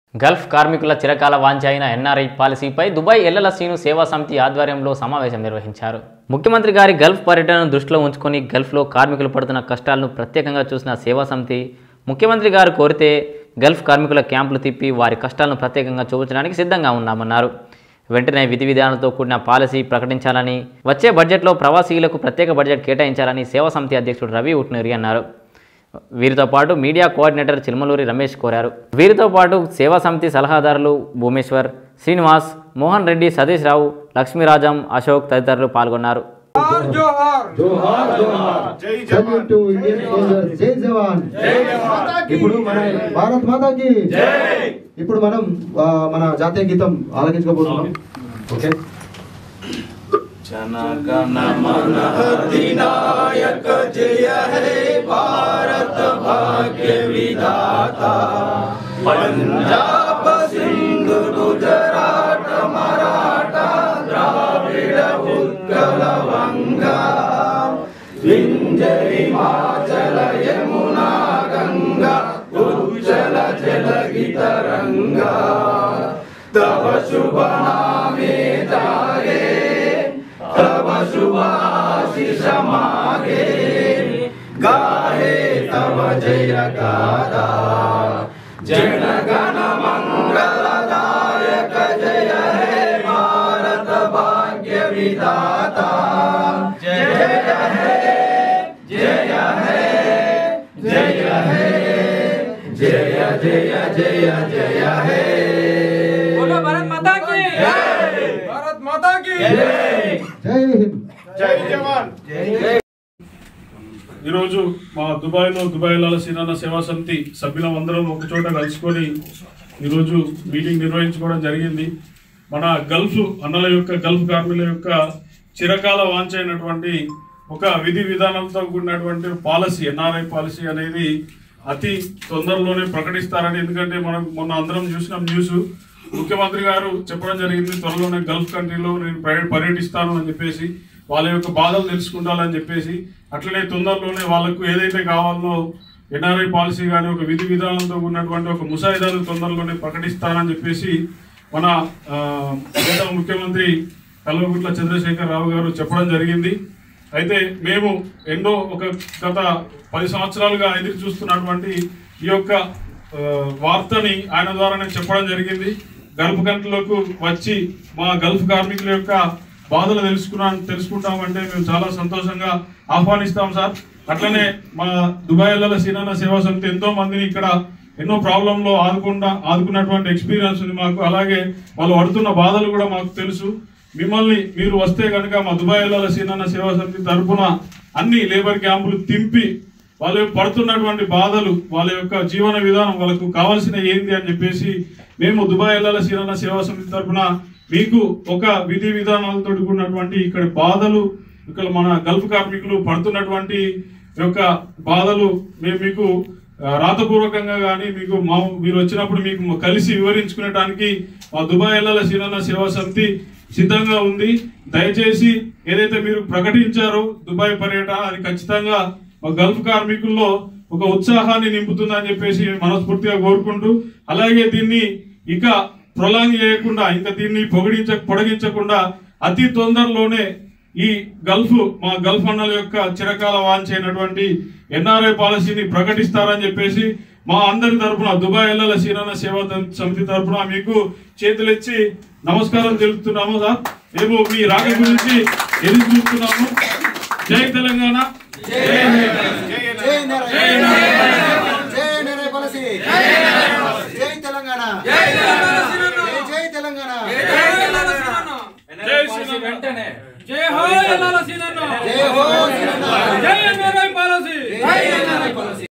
Gulf కార్మికుల చిరకాల వాంఛ అయిన ఎన్ఆర్ఐ పాలసీపై దుబాయ్ ఎల్లల శ్రీను సేవా సమితి ఆధ్వర్యంలో సమావేశం నిర్వహించారు ముఖ్యమంత్రి గారి గల్ఫ్ పర్యటనను దృష్టిలో ఉంచుకొని గల్ఫ్లో కార్మికులు పడుతున్న కష్టాలను ప్రత్యేకంగా చూసిన సేవా సమితి ముఖ్యమంత్రి గారు కోరితే గల్ఫ్ కార్మికుల క్యాంపులు తిప్పి వారి కష్టాలను ప్రత్యేకంగా చూపించడానికి సిద్ధంగా ఉన్నామన్నారు వెంటనే విధి విధానాలతో కూడిన పాలసీ ప్రకటించాలని వచ్చే బడ్జెట్లో ప్రవాసీలకు ప్రత్యేక బడ్జెట్ కేటాయించాలని సేవా సమితి అధ్యక్షుడు రవి ఉట్నూరి అన్నారు వీరితో పాటు మీడియా కోఆర్డినేటర్ చిల్మలూరి రమేష్ కోరారు వీరితో పాటు సేవా సమితి సలహాదారులు భూమేశ్వర్ శ్రీనివాస్ మోహన్ రెడ్డి సతీష్ రావు లక్ష్మీరాజం అశోక్ తదితరులు పాల్గొన్నారు జోహార్ జోహార్ జై Salute to Indian soldiers. జై జవాన్ ఇప్పుడు మన భారత్ మాతాకి ఇప్పుడు మనం ఆ, మన జాతీయ గీతం ఆలకించుకోబోతున్నాం ఓకే बोलो भारत माता की भारत माता की జై హింద్ జై జవాన్ ఈరోజు మా దుబాయ్లో దుబాయ్ లాల సినాన సేవా సమితి సభ్యులం అందరం ఒక చోట కలుసుకొని ఈరోజు మీటింగ్ నిర్వహించుకోవడం జరిగింది మన గల్ఫ్ అన్నల యొక్క గల్ఫ్ కార్మికుల యొక్క చిరకాల వాంఛ అయినటువంటి ఒక విధి విధానాలతో కూడినటువంటి పాలసీ ఎన్ఆర్ఐ పాలసీ అనేది అతి తొందరలోనే ప్రకటిస్తారని ఎందుకంటే మనం మొన్న అందరం చూసినాం న్యూస్ ముఖ్యమంత్రి గారు చెప్పడం జరిగింది త్వరలోనే గల్ఫ్ కంట్రీలో నేను పర్య- పర్యటిస్తాను అని చెప్పేసి వాళ్ళ యొక్క బాధలు తెలుసుకుంటాలని చెప్పేసి అట్లనే తొందరలోనే వాళ్ళకు ఏదైతే కావాలో ఎన్ఆర్ఐ పాలసీ కానీ ఒక విధి విధానంతో ఉన్నటువంటి ఒక ముసాయిదాలు తొందరలోనే ప్రకటిస్తానని చెప్పేసి మన ఆ, గౌరవ ముఖ్యమంత్రి కల్వకుట్ల చంద్రశేఖర్ రావు గారు చెప్పడం జరిగింది అయితే మేము ఎన్నో ఒక గత పది సంవత్సరాలుగా ఎదురు చూస్తున్నటువంటి ఈ యొక్క ఆ, వార్తని ఆయన ద్వారానే చెప్పడం జరిగింది గల్ఫ్ కంట్రీలకు వచ్చి మా గల్ఫ్ కార్మికుల యొక్క బాధలు తెలుసుకున్నా తెలుసుకుంటామంటే మేము చాలా సంతోషంగా ఆహ్వానిస్తాం సార్ అట్లనే మా దుబాయ్ ఎల్లల సీనాన సేవా సమితి ఎంతో మందిని ఇక్కడ ఎన్నో ప్రాబ్లంలో ఆదుకుండా ఆదుకున్నటువంటి ఎక్స్పీరియన్స్ ఉంది మాకు అలాగే వాళ్ళు పడుతున్న బాధలు కూడా మాకు తెలుసు మిమ్మల్ని మీరు వస్తే కనుక మా దుబాయ్ ఎల్లల సీనాన సేవా సమితి తరఫున అన్ని లేబర్ క్యాంపులు తింపి వాళ్ళు పడుతున్నటువంటి బాధలు వాళ్ళ యొక్క జీవన విధానం వాళ్ళకు కావాల్సిన ఏంది అని చెప్పేసి మేము దుబాయ్ ఎల్లాల సీరణ సేవా సమితి తరఫున మీకు ఒక విధి విధానాలతో కూడినటువంటి ఇక్కడ బాధలు ఇక్కడ మన గల్ఫ్ కార్మికులు పడుతున్నటువంటి యొక్క బాధలు మేము మీకు ఆ, రాతపూర్వకంగా కానీ మీకు మా మీరు వచ్చినప్పుడు మీకు కలిసి వివరించుకునేటానికి మా దుబాయ్ ఎల్లాల సీరణ సేవా సమితి సిద్ధంగా ఉంది దయచేసి ఏదైతే మీరు ప్రకటించారో దుబాయ్ పర్యటన అది ఖచ్చితంగా మా గల్ఫ్ కార్మికుల్లో ఒక ఉత్సాహాన్ని నింపుతుందని చెప్పేసి మనస్ఫూర్తిగా కోరుకుంటూ అలాగే దీన్ని ఇక ప్రొలాంగ్ చేయకుండా ఇంకా దీన్ని పొగిడించ పొడిగించకుండా అతి తొందరలోనే ఈ గల్ఫ్ మా గల్ఫ్ అన్నల యొక్క చిరకాల వాంఛ అయినటువంటి ఎన్ఆర్ఐ పాలసీని ప్రకటిస్తారని చెప్పేసి మా అందరి తరపున దుబాయ్ ఎల్లల సీరణ సేవా సమితి తరపున మీకు చేతులెచ్చి నమస్కారం తెలుపుతున్నాము సార్ మేము మీ రాక గురించి ఎదురు చూస్తున్నాము జై తెలంగాణ జై నరే జై నరే పాలసీ జై తెలంగాణ జై జై తెలంగాణ జై శ్రీరామ్ వెంటనే జై హో ఎల్లాల సీనన్న జై హో సీనన్న. జై ఎన్ఆర్ఐ పాలసీ